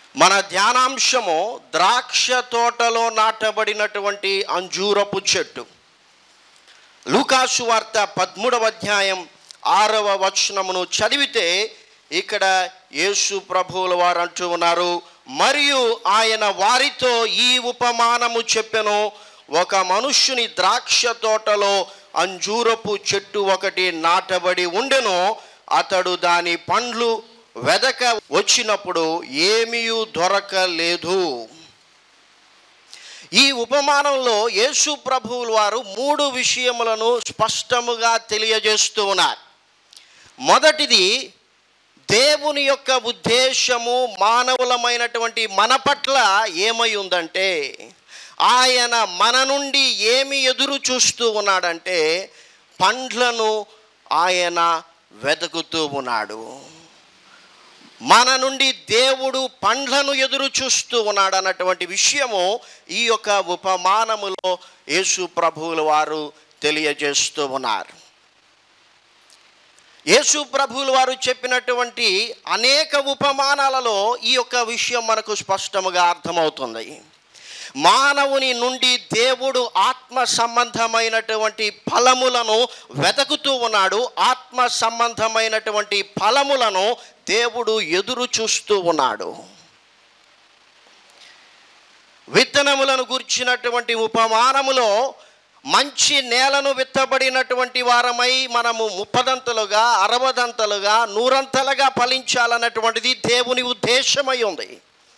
మన ధ్యానాంశము ద్రాక్ష తోటలో నాటబడినటువంటి అంజూరపు చెట్టు లూకాసు వార్త పదమూడవ అధ్యాయం ఆరవ వచనమును చదివితే ఇక్కడ యేసు ప్రభువుల వారు అంటూ ఉన్నారు మరియు ఆయన వారితో ఈ ఉపమానము చెప్పెను ఒక మనుష్యుని ద్రాక్ష తోటలో అంజూరపు చెట్టు ఒకటి నాటబడి ఉండెను అతడు దాని పండ్లు వెదక వచ్చినప్పుడు ఏమీ దొరకలేదు ఈ ఉపమానంలో యేసు ప్రభువుల వారు మూడు విషయములను స్పష్టముగా తెలియజేస్తూ ఉన్నారు మొదటిది దేవుని యొక్క ఉద్దేశము మానవులమైనటువంటి మన పట్ల ఏమై ఉందంటే ఆయన మన నుండి ఏమి ఎదురు చూస్తూ ఉన్నాడంటే పండ్లను ఆయన వెతుకుతూ ఉన్నాడు మన నుండి దేవుడు పండ్లను ఎదురు చూస్తూ ఉన్నాడు అన్నటువంటి విషయము ఈ యొక్క ఉపమానములో యేసు ప్రభువుల వారు తెలియజేస్తూ ఉన్నారు యేసు ప్రభువుల వారు చెప్పినటువంటి అనేక ఉపమానాలలో ఈ యొక్క విషయం మనకు స్పష్టముగా అర్థమవుతుంది మానవుని నుండి దేవుడు ఆత్మ సంబంధమైనటువంటి ఫలములను వెతుకుతూ ఉన్నాడు ఆత్మ సంబంధమైనటువంటి ఫలములను దేవుడు ఎదురు చూస్తూ ఉన్నాడు విత్తనములను గుర్చినటువంటి ఉపమానములో మంచి నేలను విత్తబడినటువంటి వారమై మనము ముప్పదంతలుగా అరవదంతలుగా నూరంతలుగా ఫలించాలన్నటువంటిది దేవుని ఉద్దేశమై ఉంది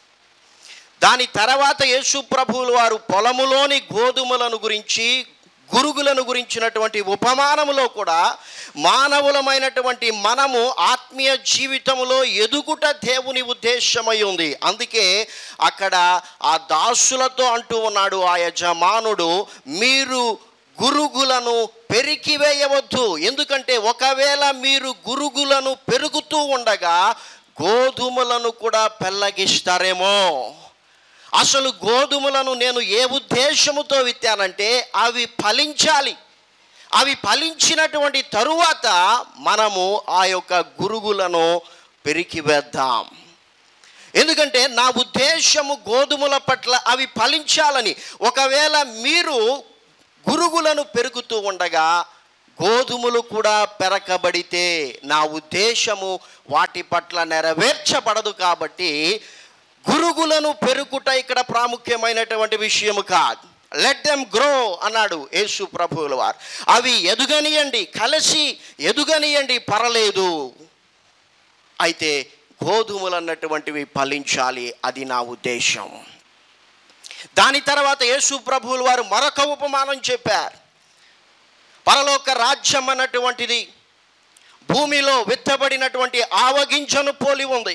దాని తర్వాత యేసు ప్రభువులు వారు పొలములోని గోధుమలను గురించి గురుగులను గురించినటువంటి ఉపమానములో కూడా మానవులమైనటువంటి మనము ఆత్మీయ జీవితంలో ఎదుగుట దేవుని ఉద్దేశమై ఉంది అందుకే అక్కడ ఆ దాసులతో అంటూ ఉన్నాడు ఆ యజమానుడు మీరు గురుగులను పెరికివేయవద్దు ఎందుకంటే ఒకవేళ మీరు గురుగులను పెరుగుతూ ఉండగా గోధుమలను కూడా పెల్లగిస్తారేమో అసలు గోధుమలను నేను ఏ ఉద్దేశముతో విత్తానంటే అవి ఫలించాలి అవి ఫలించినటువంటి తరువాత మనము ఆ యొక్క గురుగులను పెరికివేద్దాం ఎందుకంటే నా ఉద్దేశము గోధుమల పట్ల అవి ఫలించాలని ఒకవేళ మీరు గురుగులను పెరుగుతూ ఉండగా గోధుమలు కూడా పెరకబడితే నా ఉద్దేశము వాటి పట్ల నెరవేర్చబడదు కాబట్టి గురుగులను పెరుగుట ఇక్కడ ప్రాముఖ్యమైనటువంటి విషయము కాదు లెట్ దెమ్ గ్రో అన్నాడు యేసు ప్రభువుల వారు అవి ఎదుగనియండి కలిసి ఎదుగనియండి పర్లేదు అయితే గోధుమలు అన్నటువంటివి ఫలించాలి అది నా ఉద్దేశం దాని తర్వాత యేసు ప్రభువుల వారు మరొక ఉపమానం చెప్పారు పరలోక రాజ్యం అన్నటువంటిది భూమిలో విత్తబడినటువంటి ఆవగింజను పోలి ఉంది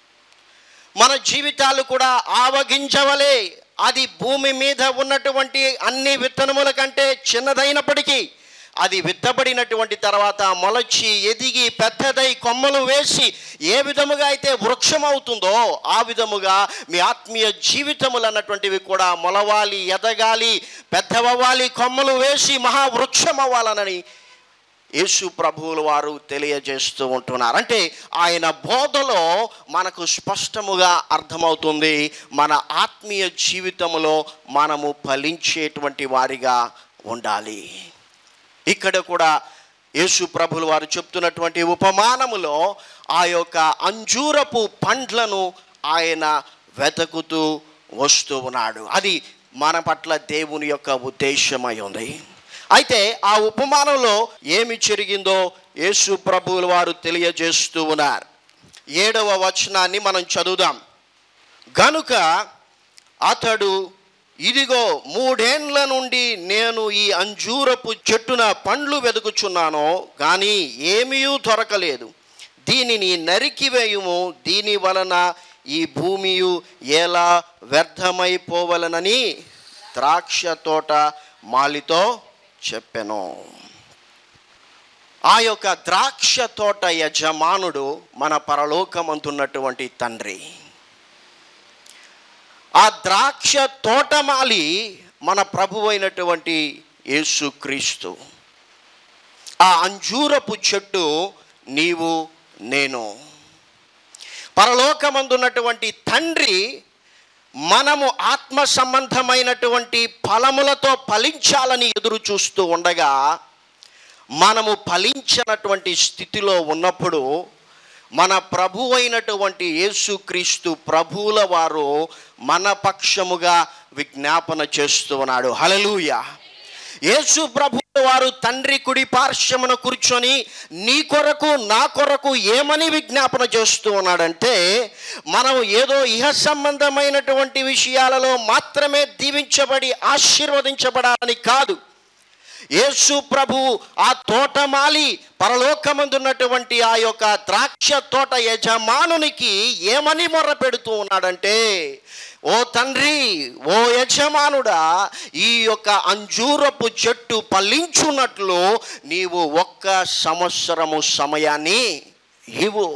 మన జీవితాలు కూడా ఆవగింజవలే అది భూమి మీద ఉన్నటువంటి అన్ని విత్తనముల కంటే చిన్నదైనప్పటికీ అది విత్తబడినటువంటి తర్వాత మొలచి ఎదిగి పెద్దదై కొమ్మలు వేసి ఏ విధముగా అయితే వృక్షం అవుతుందో ఆ విధముగా మీ ఆత్మీయ జీవితములు అన్నటువంటివి కూడా మొలవాలి ఎదగాలి పెద్దవ్వాలి కొమ్మలు వేసి మహావృక్షం అవ్వాలనని యేసు ప్రభువుల వారు తెలియజేస్తూ ఉంటున్నారు అంటే ఆయన బోధలో మనకు స్పష్టముగా అర్థమవుతుంది మన ఆత్మీయ జీవితంలో మనము ఫలించేటువంటి వారిగా ఉండాలి ఇక్కడ కూడా యేసు ప్రభులు వారు చెప్తున్నటువంటి ఉపమానములో ఆ యొక్క అంజూరపు పండ్లను ఆయన వెతుకుతూ వస్తూ ఉన్నాడు అది మన పట్ల దేవుని యొక్క ఉద్దేశమై ఉంది అయితే ఆ ఉపమానంలో ఏమి జరిగిందో యేసు ప్రభువుల వారు తెలియజేస్తూ ఉన్నారు ఏడవ వచనాన్ని మనం చదువుదాం గనుక అతడు ఇదిగో మూడేండ్ల నుండి నేను ఈ అంజూరపు చెట్టున పండ్లు వెతుకుచున్నాను కానీ ఏమీ దొరకలేదు దీనిని నరికివేయుము దీని వలన ఈ భూమియు ఎలా వ్యర్థమైపోవలనని ద్రాక్ష తోట మాలితో చెప్పెను ఆ యొక్క ద్రాక్ష తోట యజమానుడు మన పరలోకమంతున్నటువంటి తండ్రి ఆ ద్రాక్ష తోటమాలి మన ప్రభు అయినటువంటి యేసుక్రీస్తు ఆ అంజూరపు చెట్టు నీవు నేను పరలోకమందున్నటువంటి తండ్రి మనము ఆత్మ సంబంధమైనటువంటి ఫలములతో ఫలించాలని ఎదురు చూస్తూ ఉండగా మనము ఫలించినటువంటి స్థితిలో ఉన్నప్పుడు మన ప్రభు అయినటువంటి యేసుక్రీస్తు ప్రభువుల వారు మన పక్షముగా విజ్ఞాపన చేస్తూ ఉన్నాడు హలలుయ యేసు ప్రభు వారు తండ్రి కుడి పార్శ్వమున కూర్చొని నీ కొరకు నా కొరకు ఏమని విజ్ఞాపన చేస్తూ ఉన్నాడంటే మనం ఏదో ఇహ సంబంధమైనటువంటి విషయాలలో మాత్రమే దీవించబడి ఆశీర్వదించబడాలని కాదు యేసు ప్రభు ఆ తోటమాలి పరలోకమందున్నటువంటి ఆ యొక్క ద్రాక్ష తోట యజమానునికి ఏమని మొర్ర పెడుతూ ఉన్నాడంటే ఓ తండ్రి ఓ యజమానుడా ఈ యొక్క అంజూరపు చెట్టు ఫలించున్నట్లు నీవు ఒక్క సంవత్సరము సమయాన్ని ఇవ్వు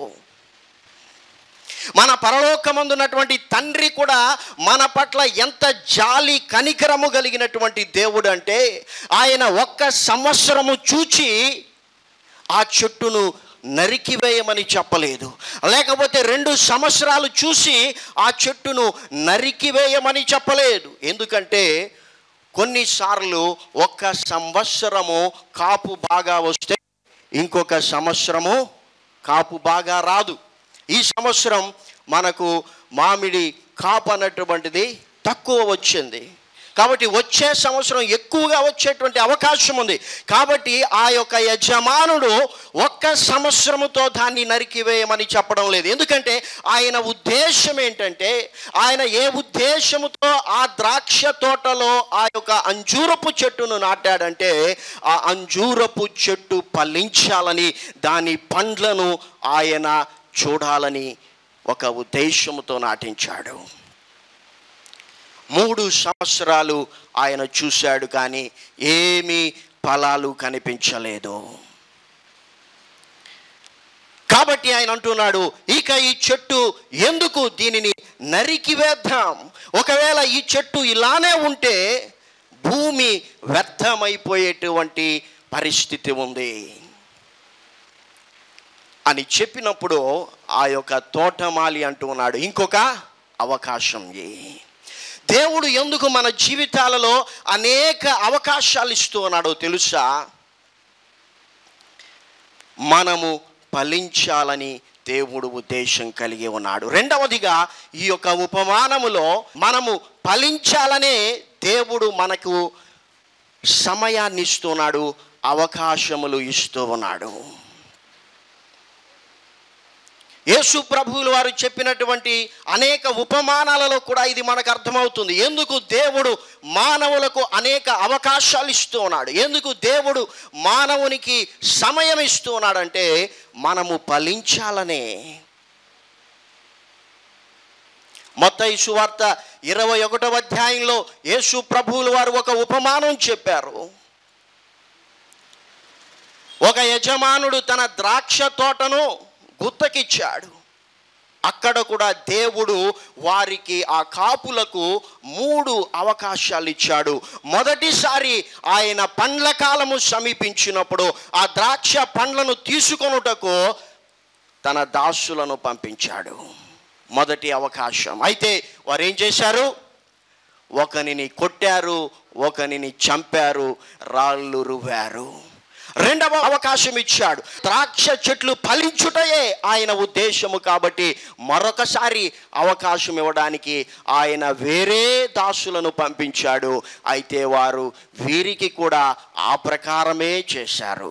మన పరలోకమందున్నటువంటి తండ్రి కూడా మన పట్ల ఎంత జాలి కనికరము కలిగినటువంటి దేవుడు అంటే ఆయన ఒక్క సంవత్సరము చూచి ఆ చెట్టును నరికివేయమని చెప్పలేదు లేకపోతే రెండు సంవత్సరాలు చూసి ఆ చెట్టును నరికివేయమని చెప్పలేదు ఎందుకంటే కొన్నిసార్లు ఒక్క సంవత్సరము కాపు బాగా వస్తే ఇంకొక సంవత్సరము కాపు బాగా రాదు ఈ సంవత్సరం మనకు మామిడి కాపు అన్నటువంటిది తక్కువ వచ్చింది కాబట్టి వచ్చే సంవత్సరం ఎక్కువగా వచ్చేటువంటి అవకాశం ఉంది కాబట్టి ఆ యొక్క యజమానుడు ఒక్క సంవత్సరముతో దాన్ని నరికివేయమని చెప్పడం లేదు ఎందుకంటే ఆయన ఉద్దేశం ఏంటంటే ఆయన ఏ ఉద్దేశముతో ఆ ద్రాక్ష తోటలో ఆ యొక్క అంజూరపు చెట్టును నాటాడంటే ఆ అంజూరపు చెట్టు ఫలించాలని దాని పండ్లను ఆయన చూడాలని ఒక ఉద్దేశముతో నాటించాడు మూడు సంవత్సరాలు ఆయన చూశాడు కానీ ఏమీ ఫలాలు కనిపించలేదు కాబట్టి ఆయన అంటున్నాడు ఇక ఈ చెట్టు ఎందుకు దీనిని నరికివేద్దాం ఒకవేళ ఈ చెట్టు ఇలానే ఉంటే భూమి వ్యర్థమైపోయేటువంటి పరిస్థితి ఉంది అని చెప్పినప్పుడు ఆ యొక్క తోటమాలి అంటూ ఉన్నాడు ఇంకొక అవకాశం ఏ దేవుడు ఎందుకు మన జీవితాలలో అనేక అవకాశాలు ఇస్తూ ఉన్నాడో తెలుసా మనము ఫలించాలని దేవుడు ఉద్దేశం కలిగి ఉన్నాడు రెండవదిగా ఈ యొక్క ఉపమానములో మనము ఫలించాలనే దేవుడు మనకు సమయాన్ని ఇస్తున్నాడు అవకాశములు ఇస్తూ ఉన్నాడు యేసు ప్రభువులు వారు చెప్పినటువంటి అనేక ఉపమానాలలో కూడా ఇది మనకు అర్థమవుతుంది ఎందుకు దేవుడు మానవులకు అనేక అవకాశాలు ఇస్తూ ఉన్నాడు ఎందుకు దేవుడు మానవునికి సమయం ఇస్తూ ఉన్నాడంటే మనము ఫలించాలనే మొత్త సువార్త ఇరవై ఒకటవ అధ్యాయంలో యేసు ప్రభువులు వారు ఒక ఉపమానం చెప్పారు ఒక యజమానుడు తన ద్రాక్ష తోటను గుత్తకిచ్చాడు అక్కడ కూడా దేవుడు వారికి ఆ కాపులకు మూడు అవకాశాలు ఇచ్చాడు మొదటిసారి ఆయన పండ్ల కాలము సమీపించినప్పుడు ఆ ద్రాక్ష పండ్లను తీసుకొనుటకు తన దాసులను పంపించాడు మొదటి అవకాశం అయితే వారు ఏం చేశారు ఒకనిని కొట్టారు ఒకనిని చంపారు రాళ్ళు రువ్వారు రెండవ అవకాశం ఇచ్చాడు ద్రాక్ష చెట్లు ఫలించుటయే ఆయన ఉద్దేశము కాబట్టి మరొకసారి అవకాశం ఇవ్వడానికి ఆయన వేరే దాసులను పంపించాడు అయితే వారు వీరికి కూడా ఆ ప్రకారమే చేశారు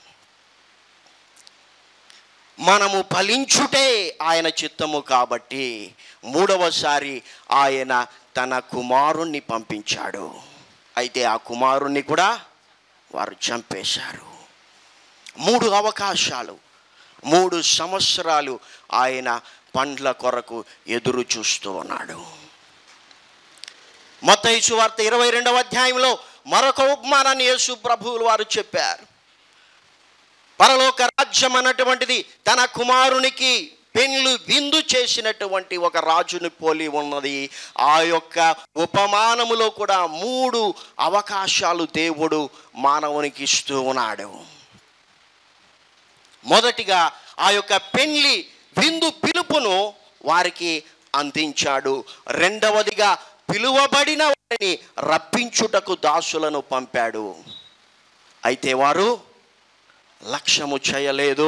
మనము ఫలించుటే ఆయన చిత్తము కాబట్టి మూడవసారి ఆయన తన కుమారుణ్ణి పంపించాడు అయితే ఆ కుమారుణ్ణి కూడా వారు చంపేశారు మూడు అవకాశాలు మూడు సంవత్సరాలు ఆయన పండ్ల కొరకు ఎదురు చూస్తూ ఉన్నాడు మత్తయి వార్త ఇరవై రెండవ అధ్యాయంలో మరొక ఉపమానాన్ని యేసు ప్రభువులు వారు చెప్పారు పరలోక రాజ్యం అన్నటువంటిది తన కుమారునికి పెన్లు విందు చేసినటువంటి ఒక రాజుని పోలి ఉన్నది ఆ యొక్క ఉపమానములో కూడా మూడు అవకాశాలు దేవుడు మానవునికి ఇస్తూ ఉన్నాడు మొదటిగా ఆ యొక్క పెళ్లి విందు పిలుపును వారికి అందించాడు రెండవదిగా పిలువబడిన వారిని రప్పించుటకు దాసులను పంపాడు అయితే వారు లక్ష్యము చేయలేదు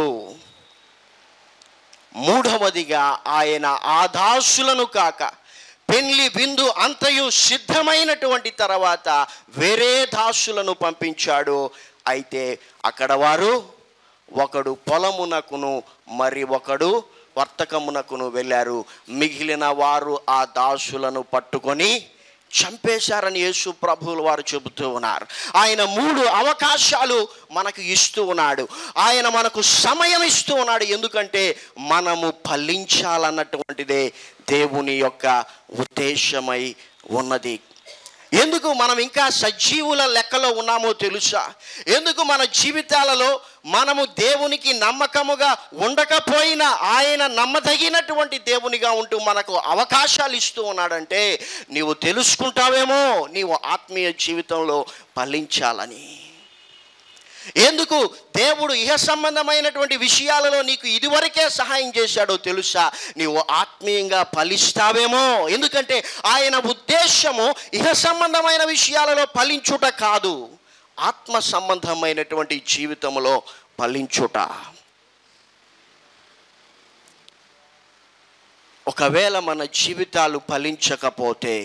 మూడవదిగా ఆయన ఆ దాసులను కాక పెళ్లి విందు అంతయు సిద్ధమైనటువంటి తర్వాత వేరే దాసులను పంపించాడు అయితే అక్కడ వారు ఒకడు పొలమునకును మరి ఒకడు వర్తకమునకును వెళ్ళారు మిగిలిన వారు ఆ దాసులను పట్టుకొని చంపేశారని యేసు ప్రభువులు వారు చెబుతూ ఉన్నారు ఆయన మూడు అవకాశాలు మనకు ఇస్తూ ఉన్నాడు ఆయన మనకు సమయం ఇస్తూ ఉన్నాడు ఎందుకంటే మనము ఫలించాలన్నటువంటిదే దేవుని యొక్క ఉద్దేశమై ఉన్నది ఎందుకు మనం ఇంకా సజీవుల లెక్కలో ఉన్నామో తెలుసా ఎందుకు మన జీవితాలలో మనము దేవునికి నమ్మకముగా ఉండకపోయినా ఆయన నమ్మదగినటువంటి దేవునిగా ఉంటూ మనకు అవకాశాలు ఇస్తూ ఉన్నాడంటే నీవు తెలుసుకుంటావేమో నీవు ఆత్మీయ జీవితంలో ఫలించాలని ఎందుకు దేవుడు ఇహ సంబంధమైనటువంటి విషయాలలో నీకు ఇదివరకే సహాయం చేశాడో తెలుసా నీవు ఆత్మీయంగా ఫలిస్తావేమో ఎందుకంటే ఆయన ఉద్దేశము ఇహ సంబంధమైన విషయాలలో ఫలించుట కాదు ఆత్మ సంబంధమైనటువంటి జీవితంలో ఫలించుట ఒకవేళ మన జీవితాలు ఫలించకపోతే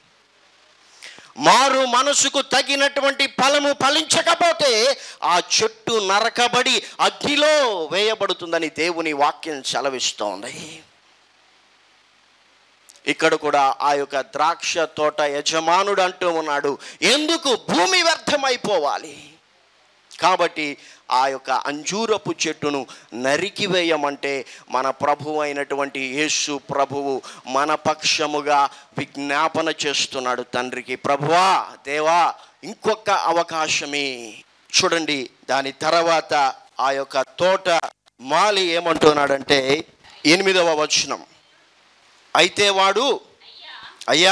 మారు మనసుకు తగినటువంటి ఫలము ఫలించకపోతే ఆ చెట్టు నరకబడి అగ్నిలో వేయబడుతుందని దేవుని వాక్యం సెలవిస్తోంది ఇక్కడ కూడా ఆ యొక్క ద్రాక్ష తోట యజమానుడు అంటూ ఉన్నాడు ఎందుకు భూమి వ్యర్థమైపోవాలి కాబట్టి ఆ యొక్క అంజూరపు చెట్టును నరికివేయమంటే మన ప్రభు అయినటువంటి యేసు ప్రభువు మన పక్షముగా విజ్ఞాపన చేస్తున్నాడు తండ్రికి ప్రభువా దేవా ఇంకొక అవకాశమే చూడండి దాని తర్వాత ఆ యొక్క తోట మాలి ఏమంటున్నాడంటే ఎనిమిదవ వచనం అయితే వాడు అయ్యా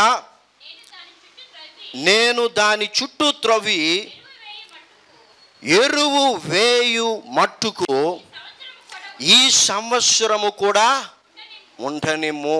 నేను దాని చుట్టూ త్రవ్వి ఎరువు వేయు మట్టుకు ఈ సంవత్సరము కూడా ఉండనిమ్ము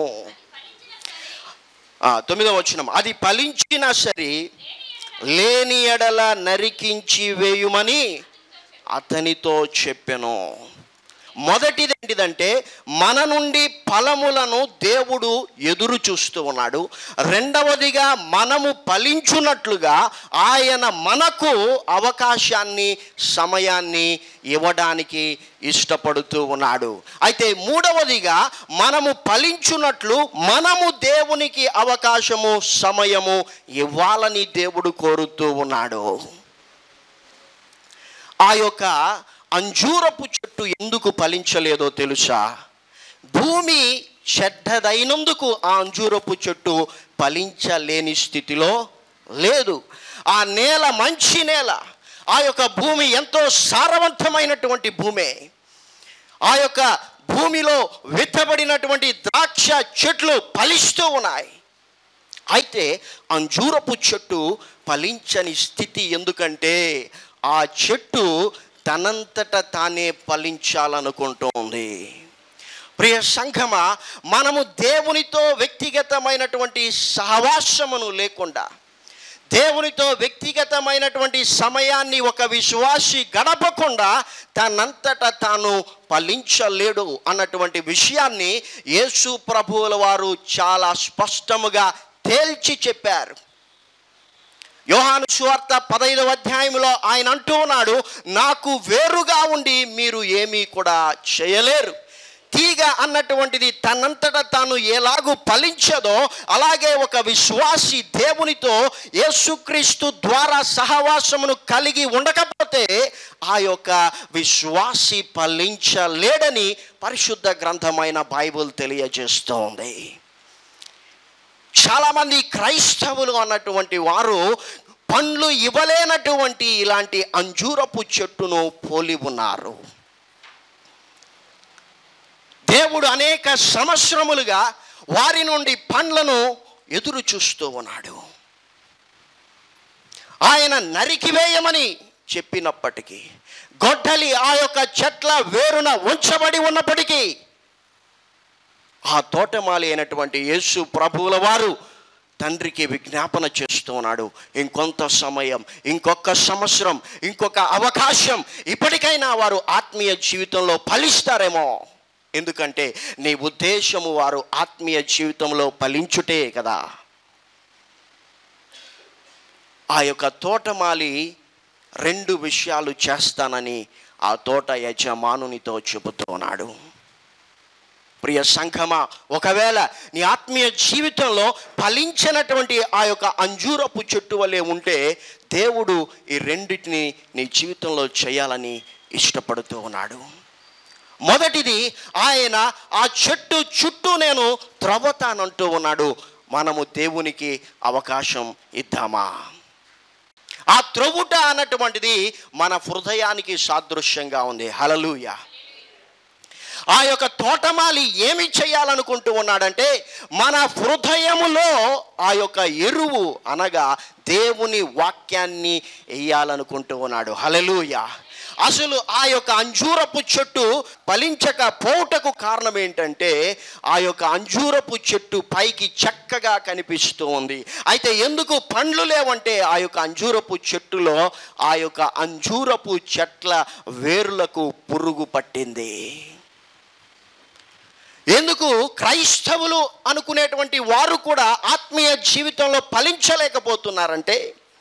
ఆ, తొమ్మిదవ వచనం అది ఫలించినా సరే లేని ఎడల నరికించి వేయుమని అతనితో చెప్పెను మొదటిది ఏంటిదంటే మన నుండి ఫలములను దేవుడు ఎదురు చూస్తూ ఉన్నాడు రెండవదిగా మనము ఫలించున్నట్లుగా ఆయన మనకు అవకాశాన్ని సమయాన్ని ఇవ్వడానికి ఇష్టపడుతూ ఉన్నాడు అయితే మూడవదిగా మనము ఫలించున్నట్లు మనము దేవునికి అవకాశము సమయము ఇవ్వాలని దేవుడు కోరుతూ ఉన్నాడు ఆ యొక్క అంజూరపు చెట్టు ఎందుకు ఫలించలేదో తెలుసా భూమి చెడ్డదైనందుకు ఆ అంజూరపు చెట్టు ఫలించలేని స్థితిలో లేదు ఆ నేల మంచి నేల ఆ యొక్క భూమి ఎంతో సారవంతమైనటువంటి భూమే ఆ యొక్క భూమిలో విత్తబడినటువంటి ద్రాక్ష చెట్లు ఫలిస్తూ ఉన్నాయి అయితే అంజూరపు చెట్టు ఫలించని స్థితి ఎందుకంటే ఆ చెట్టు తనంతట తానే ఫలించాలనుకుంటోంది ప్రియ సంఘమ మనము దేవునితో వ్యక్తిగతమైనటువంటి సహవాసమును లేకుండా దేవునితో వ్యక్తిగతమైనటువంటి సమయాన్ని ఒక విశ్వాసి గడపకుండా తనంతట తాను ఫలించలేడు అన్నటువంటి విషయాన్ని యేసు ప్రభువుల వారు చాలా స్పష్టముగా తేల్చి చెప్పారు యోహాను సువార్త పదైదవ అధ్యాయంలో ఆయన అంటూ ఉన్నాడు నాకు వేరుగా ఉండి మీరు ఏమీ కూడా చేయలేరు తీగ అన్నటువంటిది తనంతట తాను ఎలాగూ ఫలించదో అలాగే ఒక విశ్వాసి దేవునితో యేసుక్రీస్తు ద్వారా సహవాసమును కలిగి ఉండకపోతే ఆ యొక్క విశ్వాసి ఫలించలేడని పరిశుద్ధ గ్రంథమైన బైబుల్ తెలియజేస్తోంది చాలామంది క్రైస్తవులు అన్నటువంటి వారు పండ్లు ఇవ్వలేనటువంటి ఇలాంటి అంజూరపు చెట్టును పోలి ఉన్నారు దేవుడు అనేక సంవత్సరములుగా వారి నుండి పండ్లను ఎదురు చూస్తూ ఉన్నాడు ఆయన నరికివేయమని చెప్పినప్పటికీ గొడ్డలి ఆ యొక్క చెట్ల వేరున ఉంచబడి ఉన్నప్పటికీ ఆ తోటమాలి అయినటువంటి యేసు ప్రభువుల వారు తండ్రికి విజ్ఞాపన చేస్తూ ఉన్నాడు ఇంకొంత సమయం ఇంకొక సంవత్సరం ఇంకొక అవకాశం ఇప్పటికైనా వారు ఆత్మీయ జీవితంలో ఫలిస్తారేమో ఎందుకంటే నీ ఉద్దేశము వారు ఆత్మీయ జీవితంలో ఫలించుటే కదా ఆ యొక్క తోటమాలి రెండు విషయాలు చేస్తానని ఆ తోట యజమానునితో చెబుతున్నాడు ప్రియ సంఘమా ఒకవేళ నీ ఆత్మీయ జీవితంలో ఫలించినటువంటి ఆ యొక్క అంజూరపు చెట్టు వలె ఉంటే దేవుడు ఈ రెండింటిని నీ జీవితంలో చేయాలని ఇష్టపడుతూ ఉన్నాడు మొదటిది ఆయన ఆ చెట్టు చుట్టూ నేను త్రవ్వతానంటూ ఉన్నాడు మనము దేవునికి అవకాశం ఇద్దామా ఆ త్రవ్వుట అన్నటువంటిది మన హృదయానికి సాదృశ్యంగా ఉంది హలలుయ ఆ యొక్క తోటమాలి ఏమి చేయాలనుకుంటూ ఉన్నాడంటే మన హృదయములో ఆ యొక్క ఎరువు అనగా దేవుని వాక్యాన్ని వేయాలనుకుంటూ ఉన్నాడు హలలుయ అసలు ఆ యొక్క అంజూరపు చెట్టు ఫలించక పోవుటకు కారణం ఏంటంటే ఆ యొక్క అంజూరపు చెట్టు పైకి చక్కగా కనిపిస్తూ ఉంది అయితే ఎందుకు పండ్లు లేవంటే ఆ యొక్క అంజూరపు చెట్టులో ఆ యొక్క అంజూరపు చెట్ల వేరులకు పురుగు పట్టింది ఎందుకు క్రైస్తవులు అనుకునేటువంటి వారు కూడా ఆత్మీయ జీవితంలో ఫలించలేకపోతున్నారంటే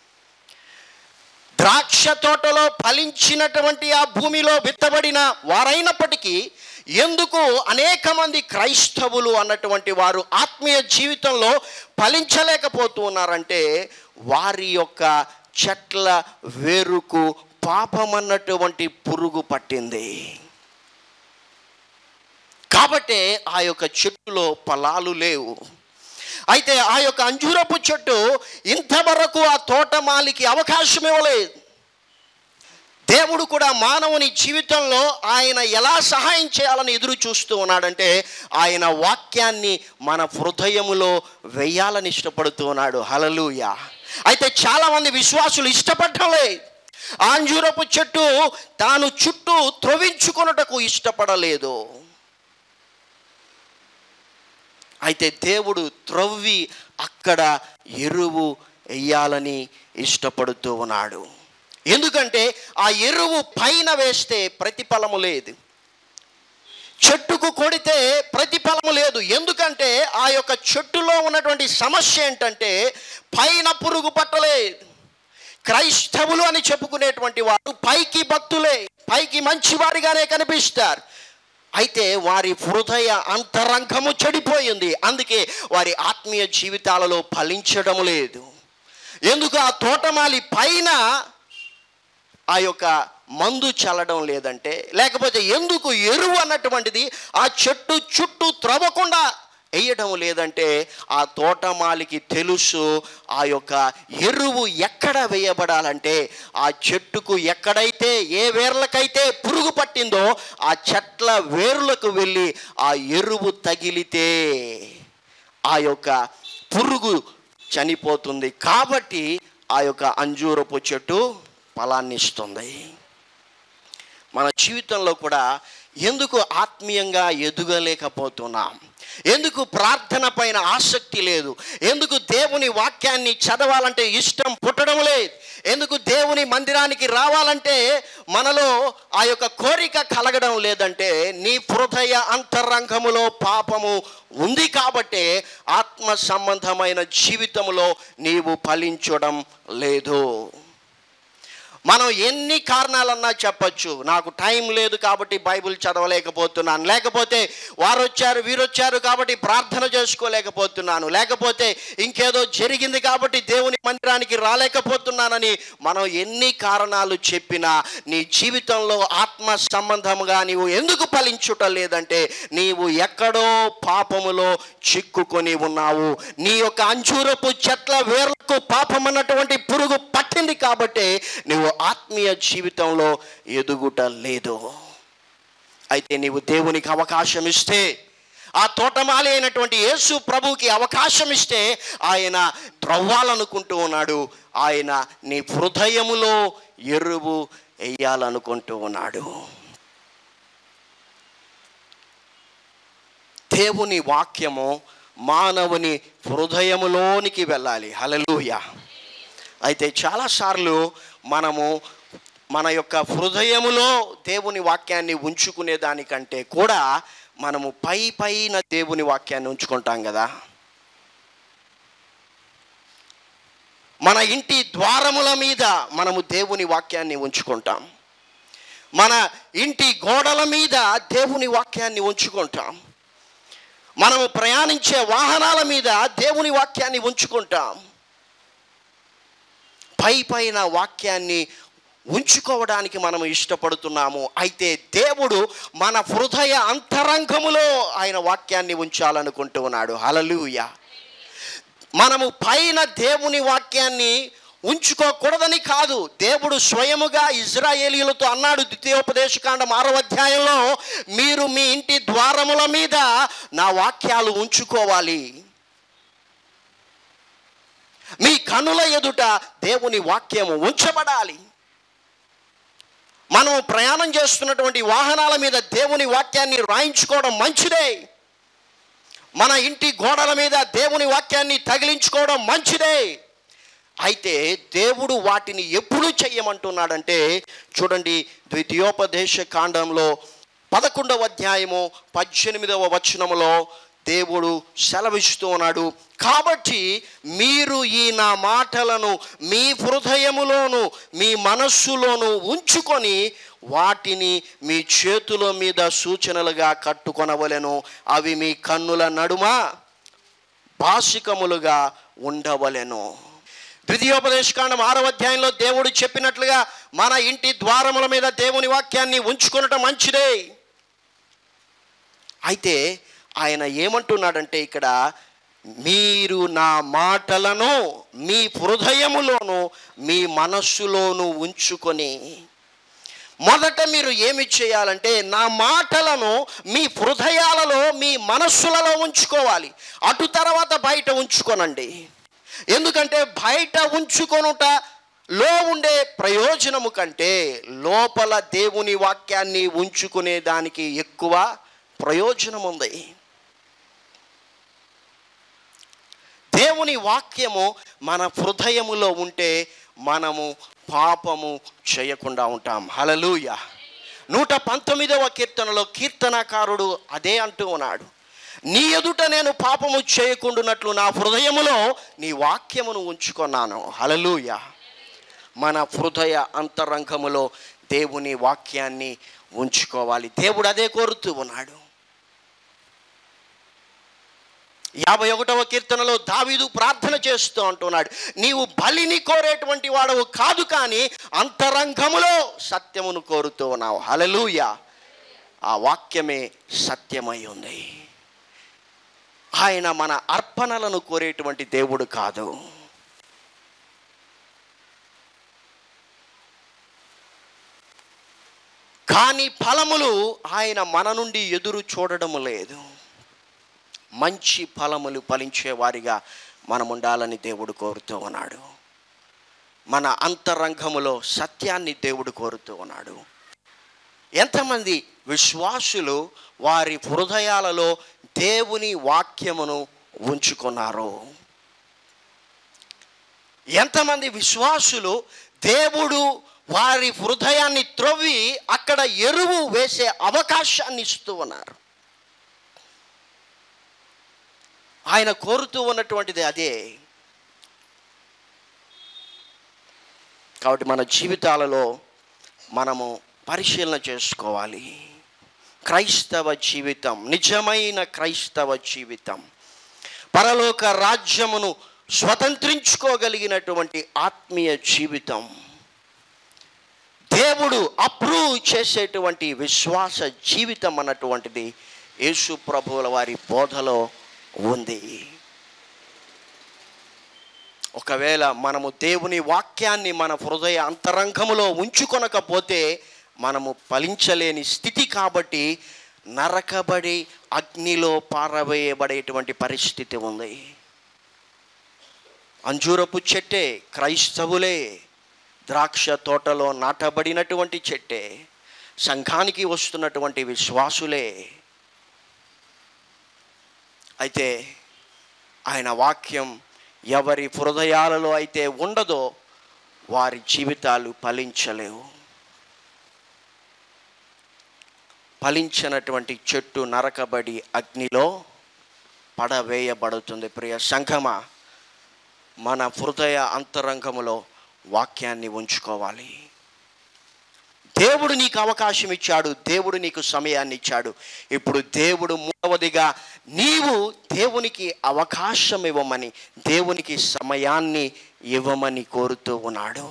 ద్రాక్ష తోటలో ఫలించినటువంటి ఆ భూమిలో విత్తబడిన వారైనప్పటికీ ఎందుకు అనేక మంది క్రైస్తవులు అన్నటువంటి వారు ఆత్మీయ జీవితంలో ఫలించలేకపోతూ ఉన్నారంటే వారి యొక్క చెట్ల వేరుకు పాపమన్నటువంటి పురుగు పట్టింది కాబట్టే ఆ యొక్క చెట్టులో ఫలాలు లేవు అయితే ఆ యొక్క అంజూరపు చెట్టు ఇంతవరకు ఆ తోటమాలికి అవకాశం ఇవ్వలేదు దేవుడు కూడా మానవుని జీవితంలో ఆయన ఎలా సహాయం చేయాలని ఎదురు చూస్తూ ఉన్నాడంటే ఆయన వాక్యాన్ని మన హృదయములో వెయ్యాలని ఇష్టపడుతూ ఉన్నాడు హలలుయ అయితే చాలామంది విశ్వాసులు ఇష్టపడలే ఆంజూరపు చెట్టు తాను చుట్టూ త్రవించుకొనుటకు ఇష్టపడలేదు అయితే దేవుడు త్రవ్వి అక్కడ ఎరువు వెయ్యాలని ఇష్టపడుతూ ఉన్నాడు ఎందుకంటే ఆ ఎరువు పైన వేస్తే ప్రతిఫలము లేదు చెట్టుకు కొడితే ప్రతిఫలము లేదు ఎందుకంటే ఆ యొక్క చెట్టులో ఉన్నటువంటి సమస్య ఏంటంటే పైన పురుగు పట్టలేదు క్రైస్తవులు అని చెప్పుకునేటువంటి వారు పైకి భక్తులే పైకి మంచివారిగానే కనిపిస్తారు అయితే వారి హృదయ అంతరంగము చెడిపోయింది అందుకే వారి ఆత్మీయ జీవితాలలో ఫలించడం లేదు ఎందుకు ఆ తోటమాలి పైన ఆ యొక్క మందు చల్లడం లేదంటే లేకపోతే ఎందుకు ఎరువు అన్నటువంటిది ఆ చెట్టు చుట్టూ త్రవ్వకుండా వేయడం లేదంటే ఆ తోటమాలికి తెలుసు ఆ యొక్క ఎరువు ఎక్కడ వేయబడాలంటే ఆ చెట్టుకు ఎక్కడైతే ఏ వేర్లకైతే పురుగు పట్టిందో ఆ చెట్ల వేర్లకు వెళ్ళి ఆ ఎరువు తగిలితే ఆ యొక్క పురుగు చనిపోతుంది కాబట్టి ఆ యొక్క అంజూరపు చెట్టు ఫలాన్ని ఇస్తుంది మన జీవితంలో కూడా ఎందుకు ఆత్మీయంగా ఎదగలేకపోతున్నాం ఎందుకు ప్రార్థన పైన ఆసక్తి లేదు ఎందుకు దేవుని వాక్యాన్ని చదవాలంటే ఇష్టం పుట్టడం లేదు ఎందుకు దేవుని మందిరానికి రావాలంటే మనలో ఆ యొక్క కోరిక కలగడం లేదంటే నీ హృదయ అంతరంగములో పాపము ఉంది కాబట్టే ఆత్మ సంబంధమైన జీవితంలో నీవు ఫలించడం లేదు మనం ఎన్ని కారణాలన్నా చెప్పచ్చు నాకు టైం లేదు కాబట్టి బైబిల్ చదవలేకపోతున్నాను లేకపోతే వారు వచ్చారు వీరు వచ్చారు కాబట్టి ప్రార్థన చేసుకోలేకపోతున్నాను లేకపోతే ఇంకేదో జరిగింది కాబట్టి దేవుని మందిరానికి రాలేకపోతున్నానని మనం ఎన్ని కారణాలు చెప్పినా నీ జీవితంలో ఆత్మ సంబంధముగా నీవు ఎందుకు ఫలించుట లేదంటే నీవు ఎక్కడో పాపములో చిక్కుకొని ఉన్నావు నీ యొక్క అంజూరపు చెట్ల వేర్లకు పాపం అన్నటువంటి పురుగు పట్టింది కాబట్టి నువ్వు ఆత్మీయ జీవితంలో ఎదుగుట లేదు అయితే నీవు దేవునికి అవకాశం ఇస్తే ఆ తోటమాలి అయినటువంటి యేసు ప్రభువుకి అవకాశం ఇస్తే ఆయన త్రవ్వాలనుకుంటూ ఉన్నాడు ఆయన నీ హృదయములో ఎరువు వేయాలనుకుంటూ ఉన్నాడు దేవుని వాక్యము మానవుని హృదయములోనికి వెళ్ళాలి హలలుయ అయితే చాలాసార్లు మనము మన యొక్క హృదయములో దేవుని వాక్యాన్ని ఉంచుకునే దానికంటే కూడా మనము పై పైన దేవుని వాక్యాన్ని ఉంచుకుంటాం కదా మన ఇంటి ద్వారముల మీద మనము దేవుని వాక్యాన్ని ఉంచుకుంటాం మన ఇంటి గోడల మీద దేవుని వాక్యాన్ని ఉంచుకుంటాం మనము ప్రయాణించే వాహనాల మీద దేవుని వాక్యాన్ని ఉంచుకుంటాం పై పైన వాక్యాన్ని ఉంచుకోవడానికి మనం ఇష్టపడుతున్నాము అయితే దేవుడు మన హృదయ అంతరంగములో ఆయన వాక్యాన్ని ఉంచాలనుకుంటూ ఉన్నాడు హలలుయ మనము పైన దేవుని వాక్యాన్ని ఉంచుకోకూడదని కాదు దేవుడు స్వయముగా ఇజ్రాయేలీలతో అన్నాడు ద్వితీయోపదేశకాండం ఆరో అధ్యాయంలో మీరు మీ ఇంటి ద్వారముల మీద నా వాక్యాలు ఉంచుకోవాలి మీ కనుల ఎదుట దేవుని వాక్యము ఉంచబడాలి మనం ప్రయాణం చేస్తున్నటువంటి వాహనాల మీద దేవుని వాక్యాన్ని రాయించుకోవడం మంచిదే మన ఇంటి గోడల మీద దేవుని వాక్యాన్ని తగిలించుకోవడం మంచిదే అయితే దేవుడు వాటిని ఎప్పుడు చెయ్యమంటున్నాడంటే చూడండి ద్వితీయోపదేశ కాండంలో పదకొండవ అధ్యాయము పద్దెనిమిదవ వచనములో దేవుడు సెలవిస్తూ ఉన్నాడు కాబట్టి మీరు ఈ నా మాటలను మీ హృదయములోను మీ మనస్సులోను ఉంచుకొని వాటిని మీ చేతుల మీద సూచనలుగా కట్టుకొనవలెను అవి మీ కన్నుల నడుమ భాషికములుగా ఉండవలెను ద్వితీయోపదేశకాండం ఆరవ అధ్యాయంలో దేవుడు చెప్పినట్లుగా మన ఇంటి ద్వారముల మీద దేవుని వాక్యాన్ని ఉంచుకొనటం మంచిదే అయితే ఆయన ఏమంటున్నాడంటే ఇక్కడ మీరు నా మాటలను మీ హృదయములోను మీ మనస్సులోను ఉంచుకొని మొదట మీరు ఏమి చేయాలంటే నా మాటలను మీ హృదయాలలో మీ మనస్సులలో ఉంచుకోవాలి అటు తర్వాత బయట ఉంచుకోనండి ఎందుకంటే బయట ఉంచుకొనుట లో ఉండే ప్రయోజనము కంటే లోపల దేవుని వాక్యాన్ని ఉంచుకునే దానికి ఎక్కువ ప్రయోజనం ఉంది దేవుని వాక్యము మన హృదయములో ఉంటే మనము పాపము చేయకుండా ఉంటాం హలలుయ నూట పంతొమ్మిదవ కీర్తనలో కీర్తనకారుడు అదే అంటూ ఉన్నాడు నీ ఎదుట నేను పాపము చేయకుండానట్లు నా హృదయములో నీ వాక్యమును ఉంచుకున్నాను హలలుయ మన హృదయ అంతరంగములో దేవుని వాక్యాన్ని ఉంచుకోవాలి దేవుడు అదే కోరుతూ ఉన్నాడు యాభై ఒకటవ కీర్తనలో దావీదు ప్రార్థన చేస్తూ అంటున్నాడు నీవు బలిని కోరేటువంటి వాడవు కాదు కానీ అంతరంగములో సత్యమును కోరుతూ ఉన్నావు హలలుయ ఆ వాక్యమే సత్యమై ఉంది ఆయన మన అర్పణలను కోరేటువంటి దేవుడు కాదు కానీ ఫలములు ఆయన మన నుండి ఎదురు చూడడం లేదు మంచి ఫలములు ఫలించే వారిగా మనం ఉండాలని దేవుడు కోరుతూ ఉన్నాడు మన అంతరంగములో సత్యాన్ని దేవుడు కోరుతూ ఉన్నాడు ఎంతమంది విశ్వాసులు వారి హృదయాలలో దేవుని వాక్యమును ఉంచుకున్నారు ఎంతమంది విశ్వాసులు దేవుడు వారి హృదయాన్ని త్రవ్వి అక్కడ ఎరువు వేసే అవకాశాన్ని ఇస్తూ ఉన్నారు ఆయన కోరుతూ ఉన్నటువంటిది అదే కాబట్టి మన జీవితాలలో మనము పరిశీలన చేసుకోవాలి క్రైస్తవ జీవితం నిజమైన క్రైస్తవ జీవితం పరలోక రాజ్యమును స్వతంత్రించుకోగలిగినటువంటి ఆత్మీయ జీవితం దేవుడు అప్రూవ్ చేసేటువంటి విశ్వాస జీవితం అన్నటువంటిది యేసు ప్రభువుల వారి బోధలో ఉంది ఒకవేళ మనము దేవుని వాక్యాన్ని మన హృదయ అంతరంగములో ఉంచుకొనకపోతే మనము ఫలించలేని స్థితి కాబట్టి నరకబడి అగ్నిలో పారవేయబడేటువంటి పరిస్థితి ఉంది అంజూరపు చెట్టే క్రైస్తవులే ద్రాక్ష తోటలో నాటబడినటువంటి చెట్టే సంఘానికి వస్తున్నటువంటి విశ్వాసులే అయితే ఆయన వాక్యం ఎవరి హృదయాలలో అయితే ఉండదో వారి జీవితాలు ఫలించలేవు ఫలించినటువంటి చెట్టు నరకబడి అగ్నిలో పడవేయబడుతుంది ప్రియ సంఘమా మన హృదయ అంతరంగములో వాక్యాన్ని ఉంచుకోవాలి దేవుడు నీకు అవకాశం ఇచ్చాడు దేవుడు నీకు సమయాన్ని ఇచ్చాడు ఇప్పుడు దేవుడు మూడవదిగా నీవు దేవునికి అవకాశం ఇవ్వమని దేవునికి సమయాన్ని ఇవ్వమని కోరుతూ ఉన్నాడు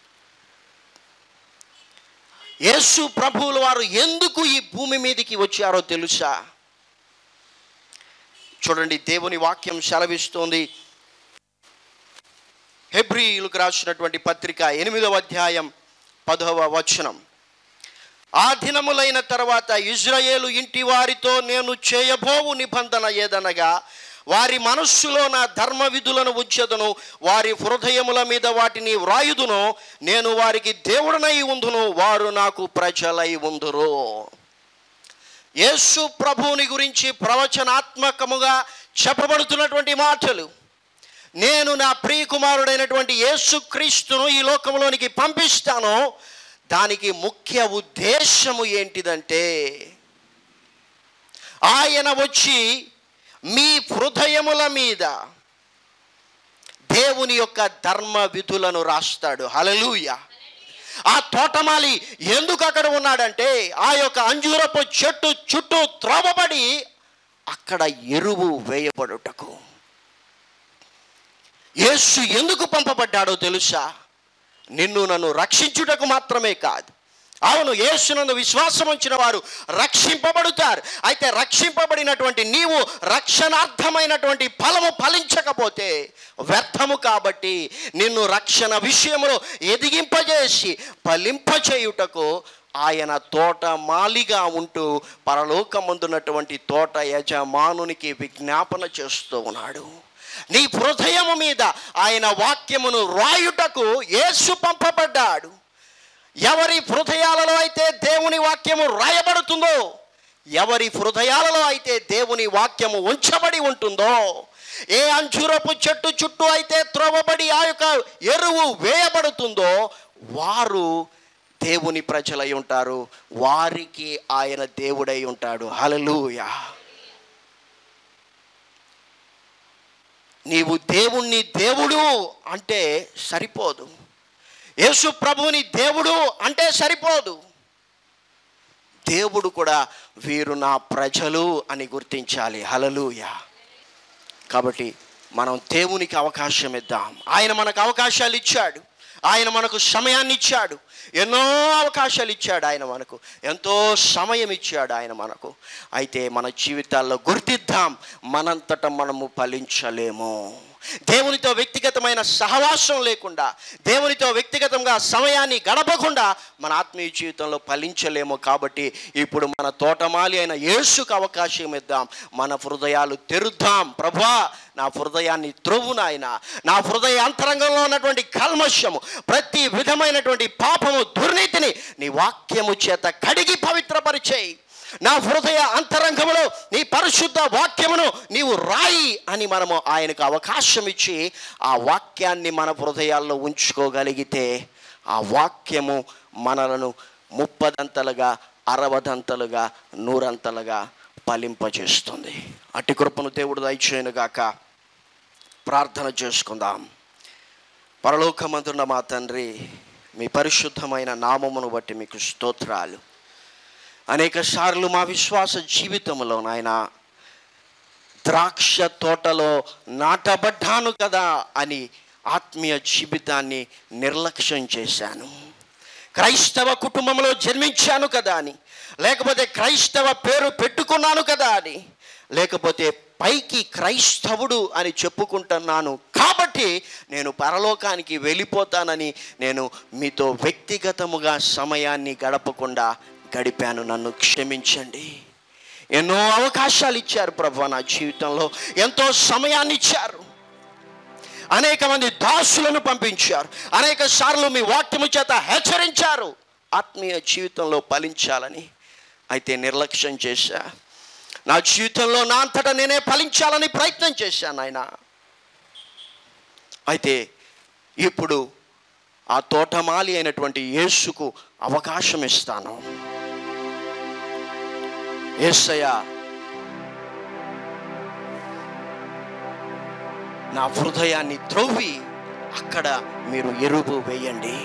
యేసు ప్రభువుల వారు ఎందుకు ఈ భూమి మీదకి వచ్చారో తెలుసా చూడండి దేవుని వాక్యం సెలవిస్తోంది హెబ్రియులకు రాసినటువంటి పత్రిక ఎనిమిదవ అధ్యాయం పదవ వచనం ఆ దినములైన తర్వాత ఇజ్రాయేలు ఇంటి వారితో నేను చేయబోవు నిబంధన ఏదనగా వారి మనస్సులో నా ధర్మ విధులను ఉంచెదను వారి హృదయముల మీద వాటిని వ్రాయుదును నేను వారికి దేవుడనై ఉందును వారు నాకు ప్రజలై ఉందురు యేసు ప్రభువుని గురించి ప్రవచనాత్మకముగా చెప్పబడుతున్నటువంటి మాటలు నేను నా ప్రియకుమారుడైనటువంటి యేసుక్రీస్తును ఈ లోకంలోనికి పంపిస్తాను దానికి ముఖ్య ఉద్దేశము ఏంటిదంటే ఆయన వచ్చి మీ హృదయముల మీద దేవుని యొక్క ధర్మ విధులను రాస్తాడు హలలుయ ఆ తోటమాలి ఎందుకు అక్కడ ఉన్నాడంటే ఆ యొక్క అంజూరపు చెట్టు చుట్టూ త్రోవబడి అక్కడ ఎరువు వేయబడుటకు యేసు ఎందుకు పంపబడ్డాడో తెలుసా నిన్ను నన్ను రక్షించుటకు మాత్రమే కాదు అవును యేసునందు విశ్వాసం ఉంచిన వారు రక్షింపబడుతారు అయితే రక్షింపబడినటువంటి నీవు రక్షణార్థమైనటువంటి ఫలము ఫలించకపోతే వ్యర్థము కాబట్టి నిన్ను రక్షణ విషయంలో ఎదిగింపజేసి ఫలింపచేయుటకు ఆయన తోట మాలిగా ఉంటూ పరలోకమందున్నటువంటి తోట యజమానునికి విజ్ఞాపన చేస్తూ ఉన్నాడు నీ హృదయము మీద ఆయన వాక్యమును రాయుటకు యేసు పంపబడ్డాడు ఎవరి హృదయాలలో అయితే దేవుని వాక్యము రాయబడుతుందో ఎవరి హృదయాలలో అయితే దేవుని వాక్యము ఉంచబడి ఉంటుందో ఏ అంజురపు చెట్టు చుట్టూ అయితే త్రోవబడి ఆ యొక్క ఎరువు వేయబడుతుందో వారు దేవుని ప్రజలై ఉంటారు వారికి ఆయన దేవుడై ఉంటాడు హలలుయా నీవు దేవుణ్ణి దేవుడు అంటే సరిపోదు యేసు ప్రభువుని దేవుడు అంటే సరిపోదు దేవుడు కూడా వీరు నా ప్రజలు అని గుర్తించాలి హలలుయ కాబట్టి మనం దేవునికి అవకాశం ఇద్దాం ఆయన మనకు అవకాశాలు ఇచ్చాడు ఆయన మనకు సమయాన్ని ఇచ్చాడు ఎన్నో అవకాశాలు ఇచ్చాడు ఆయన మనకు ఎంతో సమయం ఇచ్చాడు ఆయన మనకు అయితే మన జీవితాల్లో గుర్తిద్దాం మనంతట మనము ఫలించలేము దేవునితో వ్యక్తిగతమైన సహవాసం లేకుండా దేవునితో వ్యక్తిగతంగా సమయాన్ని గడపకుండా మన ఆత్మీయ జీవితంలో ఫలించలేము కాబట్టి ఇప్పుడు మన తోటమాలి అయిన యేసుకు అవకాశం ఇద్దాం మన హృదయాలు తెరుద్దాం ప్రభా నా హృదయాన్ని త్రొవ్వు నాయన నా హృదయ అంతరంగంలో ఉన్నటువంటి కల్మషము ప్రతి విధమైనటువంటి పాపము దుర్నీతిని నీ వాక్యము చేత కడిగి పవిత్రపరిచేయి నా హృదయ అంతరంగములో నీ పరిశుద్ధ వాక్యమును నీవు రాయి అని మనము ఆయనకు అవకాశం ఇచ్చి ఆ వాక్యాన్ని మన హృదయాల్లో ఉంచుకోగలిగితే ఆ వాక్యము మనలను ముప్పదంతలుగా అరవదంతలుగా నూరంతలుగా ఫలింపజేస్తుంది అట్టి కృపను దేవుడు దయచేయనుగాక ప్రార్థన చేసుకుందాం పరలోకమందున్న మా తండ్రి మీ పరిశుద్ధమైన నామమును బట్టి మీకు స్తోత్రాలు అనేక సార్లు మా విశ్వాస జీవితంలో నాయన ద్రాక్ష తోటలో నాటబడ్డాను కదా అని ఆత్మీయ జీవితాన్ని నిర్లక్ష్యం చేశాను క్రైస్తవ కుటుంబంలో జన్మించాను కదా అని లేకపోతే క్రైస్తవ పేరు పెట్టుకున్నాను కదా అని లేకపోతే పైకి క్రైస్తవుడు అని చెప్పుకుంటున్నాను కాబట్టి నేను పరలోకానికి వెళ్ళిపోతానని నేను మీతో వ్యక్తిగతముగా సమయాన్ని గడపకుండా గడిపాను నన్ను క్షమించండి ఎన్నో అవకాశాలు ఇచ్చారు ప్రభు నా జీవితంలో ఎంతో సమయాన్ని ఇచ్చారు అనేక మంది దాసులను పంపించారు అనేక సార్లు మీ వాక్యము చేత హెచ్చరించారు ఆత్మీయ జీవితంలో ఫలించాలని అయితే నిర్లక్ష్యం చేశా నా జీవితంలో నా అంతటా నేనే ఫలించాలని ప్రయత్నం చేశాను ఆయన అయితే ఇప్పుడు ఆ తోటమాలి అయినటువంటి యేసుకు అవకాశం ఇస్తాను యేసయ్య నా హృదయాన్ని త్రవ్వి అక్కడ మీరు ఎరువు వేయండి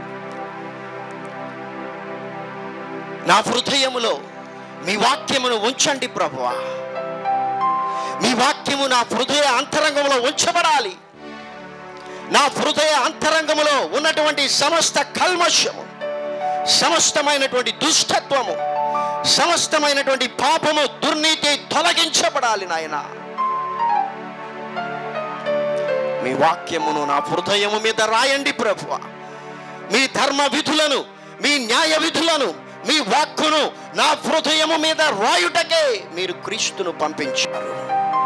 నా హృదయములో మీ వాక్యమును ఉంచండి ప్రభువా మీ వాక్యము నా హృదయ అంతరంగంలో ఉంచబడాలి నా హృదయ అంతరంగములో ఉన్నటువంటి సమస్త కల్మషము సమస్తమైనటువంటి దుష్టత్వము సమస్తమైనటువంటి పాపము దుర్నీతి తొలగించబడాలి నాయన మీ వాక్యమును నా హృదయము మీద రాయండి ప్రభువ మీ ధర్మ విధులను మీ న్యాయ విధులను మీ వాక్కును నా హృదయము మీద రాయుటకే మీరు క్రీస్తును పంపించారు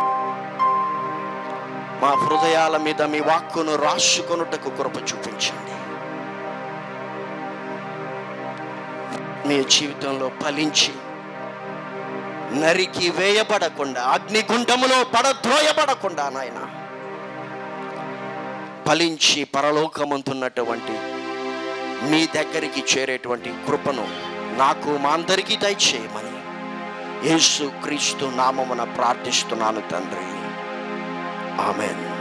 మా హృదయాల మీద మీ వాక్కును రాసుకొనుటకు కృప చూపించండి మీ జీవితంలో ఫలించి నరికి వేయబడకుండా అగ్నిగుండములో పడద్రోయబడకుండా నాయన ఫలించి పరలోకమంతున్నటువంటి మీ దగ్గరికి చేరేటువంటి కృపను నాకు మా అందరికీ దయచేయమని యేసు క్రీస్తు నామమున ప్రార్థిస్తున్నాను తండ్రి ఆమెన్